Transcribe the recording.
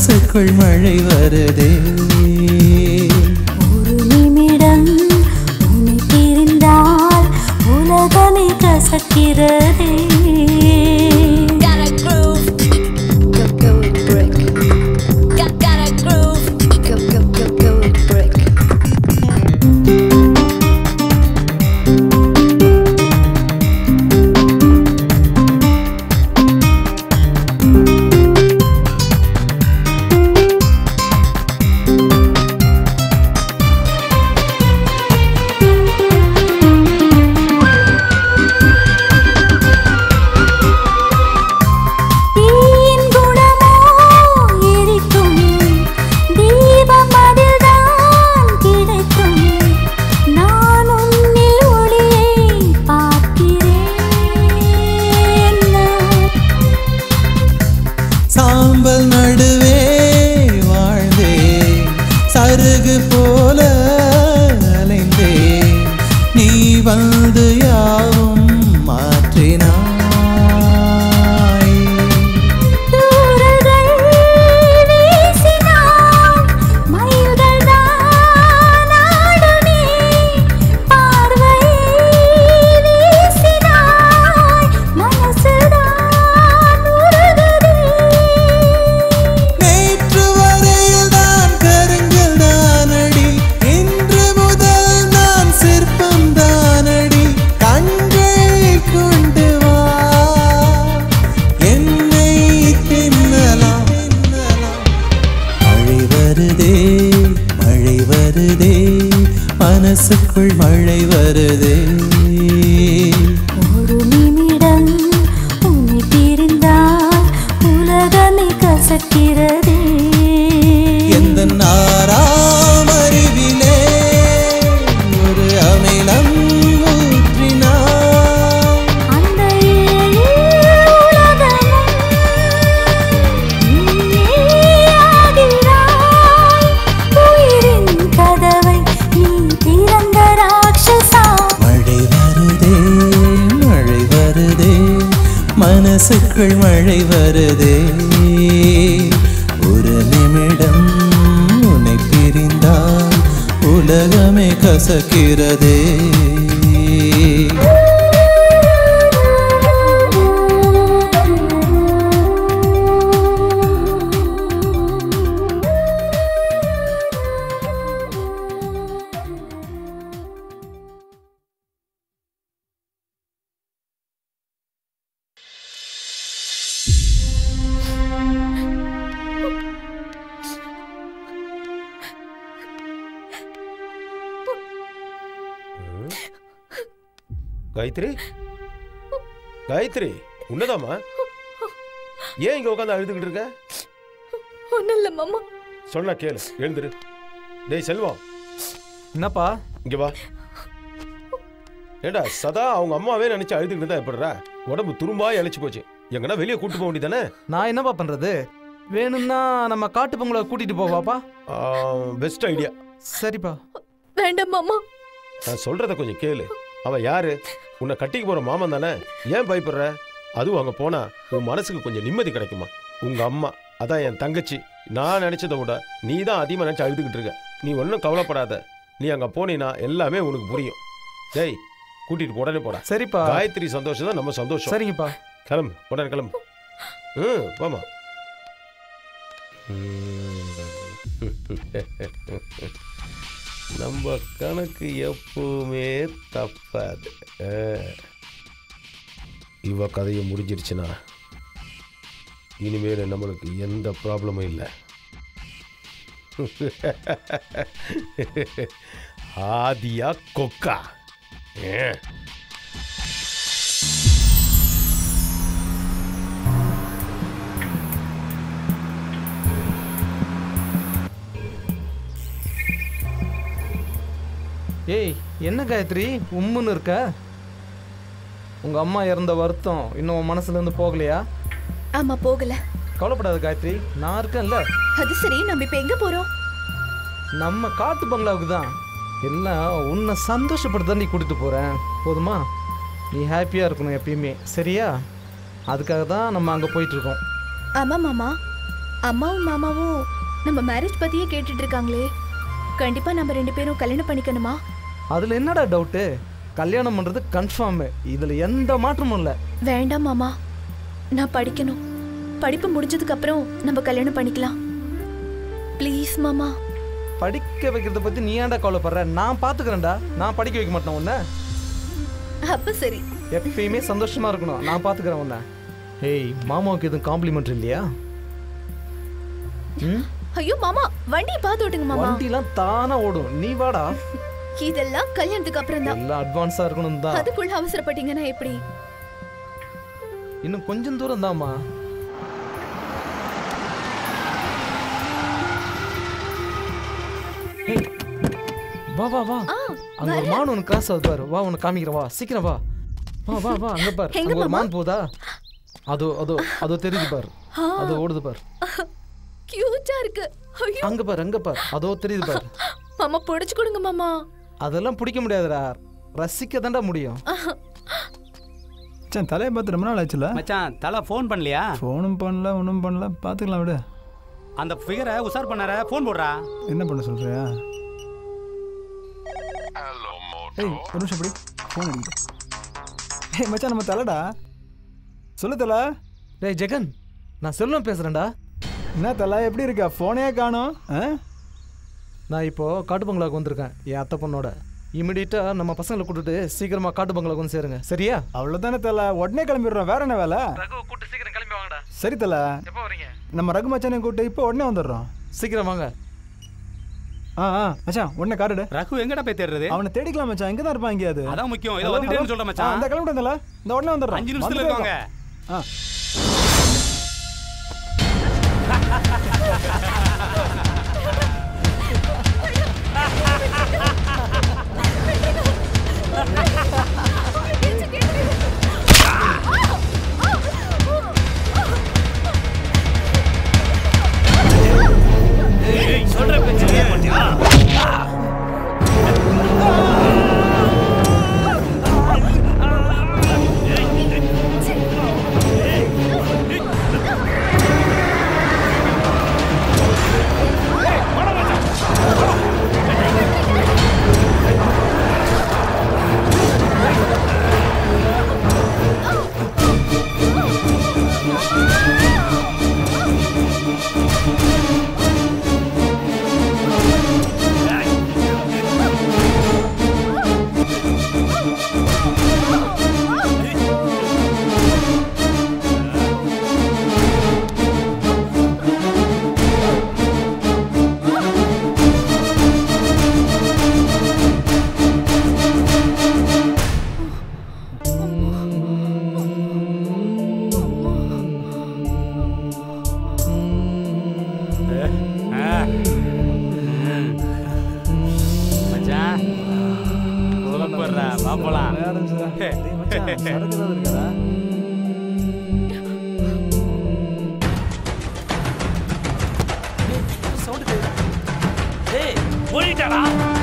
மனசுக்குள் மழை வருதே ஒரு நிமிடம் உன்னை பிரிந்தால் உலகமே கசக்கிறதே Got a groove, go go with brick. Got got a groove, go go go go with brick. தீயின் குணமோ எரிக்கும் தீபம் அதில்தான் கிடைக்கும் நான் உன்னில் ஒளியை பார்க்கிறேன் நான். சாம்பல் நடுவே வாழ்ந்தே சருகு போல அலைந்தே நீ வந்து யாவும் மாற்றினாய் தூரல்கள் வீசினாய், மயில்கள் தான் ஆடுமே. பார்வையை வீசினாய், மனசுதான் உருகுதே. நேற்று வரையில் நான் கருங்கல் தானடி இன்று முதல் நான் சிற்பம் தானடி கண்கள் கொண்டு வா என்னை தின்னலாம் மழை வருதே மழை வருதே மனசுக்குள் மழை வருதே ஒரு நிமிடம் உன்னை பிரிந்தால் உலகமே கசக்கிறதே எந்த நாராம் அறிவிலே ஒரு அமிலம் ஊற்றினாய் அந்த ஏழு உலகமும் நீயாகிறாய். உயிரின் கதவை நீ திறந்த ராட்சசா மழை வருதே மழை வருதே மனசுக்குள் மழை வருதே ஒரு நிமிடம் உன்னை பிரிந்தால் உலகமே கசக்கிறதே காயத்ரி காயத்ரி உன்னதாமா ஏன் இங்க உட்காந்து அழுதுகிட்டு இருக்க ஒன்றும் இல்லை மாமா சொன்னா கேளு எழுந்துரு டேய் செல்வம் என்னப்பா இங்க வா ஏண்டா சதா அவங்க அம்மாவே நினைச்சு அழுதுகிட்டு இருந்தா எப்படிடா உடம்பு துரும்பா இழைச்சு போச்சு எங்கன்னா வெளியே கூட்டு போக வேண்டியதானே நான் என்னப்பா பண்றது வேணும்னா நம்ம காட்டு பொங்கலை கூட்டிட்டு போவாப்பா பெஸ்ட் ஐடியா சரிப்பா வேண்டாம் மாமா நான் சொல்றத கொஞ்சம் கேளு அவன் யாரு உன்னை கட்டிக்கு போற மாமன் தானே ஏன் பயப்படுற அதுவும் அங்க போனா உன் மனசுக்கு கொஞ்சம் நிம்மதி கிடைக்குமா உங்க அம்மா அதான் என் தங்கச்சி நான் நினைச்சதை விட நீ தான் அதிகமாக நினைச்சு அழுதுகிட்டு இருக்க நீ ஒன்றும் கவலைப்படாத நீ அங்க போனீன்னா எல்லாமே உனக்கு புரியும் டேய் கூட்டிட்டு உடனே போடா சரிப்பா காயத்ரி சந்தோஷம் தான் நம்ம சந்தோஷம் சரிங்கப்பா கிளம்பு உடனே கிளம்பு ம் போமா நம்ம கணக்கு எப்பவுமே தப்பாது ஆ. இவ கதையை முடிஞ்சிருச்சுன்னா இனிமேல் நம்மளுக்கு எந்த ப்ராப்ளமும் இல்லை ஆதியா கொக்கா ஏ ஏய் என்ன காயத்ரி உம்முன்னு இருக்க உங்க அம்மா இறந்த வருத்தம் இன்னும் உன் மனசுல இருந்து போகலையா ஆமா போகல கவலைப்படாத காயத்ரி நான் இருக்கேன்ல அது சரி நம்ம இப்ப எங்க போறோம் நம்ம காட்டு பங்களாவுக்கு தான் எல்லாம் உன்னை சந்தோஷப்படுத்த நீ கூட்டிட்டு போறேன் போதுமா நீ ஹாப்பியா இருக்கணும் எப்பயுமே சரியா அதுக்காக தான் நம்ம அங்க போயிட்டு இருக்கோம் ஆமா மாமா அம்மாவும் மாமாவும் நம்ம மேரேஜ் பத்தியே கேட்டுட்டு இருக்காங்களே கண்டிப்பா நம்ம ரெண்டு பேரும் கல்யாணம் பண்ணிக்கணுமா அதில் என்னடா டவுட்டு கல்யாணம் பண்ணுறது கன்ஃபார்மு இதில் எந்த மாற்றமும் இல்லை வேண்டாம் மாமா நான் படிக்கணும் படிப்பு முடிஞ்சதுக்கு அப்புறம் நம்ம கல்யாணம் பண்ணிக்கலாம் ப்ளீஸ் மாமா படிக்க வைக்கிறத பற்றி நீ ஏன்டா கவலைப்படுற நான் பார்த்துக்கிறேன்டா நான் படிக்க வைக்க மாட்டேன் உன்னை அப்ப சரி எப்பயுமே சந்தோஷமா இருக்கணும் நான் பார்த்துக்கிறேன் உன்னை ஏய் மாமாவுக்கு எதுவும் காம்ப்ளிமெண்ட் இல்லையா ம் ஐயோ மாமா வண்டியை பார்த்து ஓட்டுங்க மாமா வண்டிலாம் தானா ஓடும் நீ வாடா இதெல்லாம் கல்யாணத்துக்கு அப்புறம் தான் எல்லாம் அட்வான்ஸா இருக்கணும் தான் அதுக்குள்ள அவசரப்பட்டீங்கன்னா எப்படி இன்னும் கொஞ்சம் தூரம் தாம்மா ஏய், வா வா வா ஆ, அங்க ஒரு மான் ஒன்று கிராஸ் ஆகுது பாரு வா உனக்கு காமிக்கிறேன் வா சீக்கிரம் வா வா வா வா அங்க பாரு எங்க அங்க ஒரு மாமா? மான் போதா அதோ அதோ அதோ தெரியுது பாரு ஆ. அதோ ஓடுது பாரு கியூட்டா இருக்கு ஐயோ அங்க பாரு அங்க பாரு அதோ தெரியுது பாரு மாமா புடிச்சு கொடுங்க மாமா அதெல்லாம் பிடிக்க முடியாதுடா ரசிக்க தான்டா முடியும் மச்சான் தலையை பார்த்து ரொம்ப நாள் ஆச்சுல மச்சான் தலை ஃபோன் பண்ணலையா ஃபோனும் பண்ணல ஒன்றும் பண்ணல பார்த்துக்கலாம் விடு அந்த ஃபிகரை உஷார் பண்ணார ஃபோன் போடுறா என்ன பண்ண சொல்றியா ஏய் ஒரு நிமிஷம் அப்படி ஃபோன் அடிக்குது ஏய் மச்சான் நம்ம தலைடா சொல்லு தலை டேய் ஜெகன் நான் செல்வம் பேசுறேன்டா என்ன தலை எப்படி இருக்கா ஃபோனே காணோம் ஆ நான் இப்போ காட்டு பங்களாவுக்கு வந்திருக்கேன் என் அத்தை பொண்ணோட இமிடியட்டா நம்ம பசங்களை கூட்டிட்டு சீக்கிரமா காட்டு பங்களாவுக்கு வந்து சேருங்க சரியா அவ்வளோதானே தலை உடனே கிளம்பிடுறோம் வேற என்ன வேலை ரகு கூட்டு சீக்கிரம் கிளம்பி வாங்கடா சரி தலை எப்போ வரீங்க நம்ம ரகு மச்சானை கூப்பிட்டு இப்போ உடனே வந்துடுறோம் சீக்கிரம் வாங்க ஆ ஆ மச்சான் உடனே கார்டு ரகு எங்கடா போய் தேடுறது அவனை தேடிக்கலாம் மச்சான் எங்கே தான் இருப்பான் எங்கேயாவது அதான் முக்கியம் ஏதோ ஹலோ, வந்துட்டேன்னு ஹலோ. சொல்றேன் ஆ, மச்சான் இந்த கிளம்பிட்டேன் தலை இந்த உடனே வந்துடுறோம் அஞ்சு நிமிஷத்துல வந்துட்டே இருக்காங்க இருக்கோம். ஆ மச்சான் போடுறா வா போலாம் டேய் மச்சான், சரக்கு ஏதாவது இருக்காடா? ஓடிட்டாடா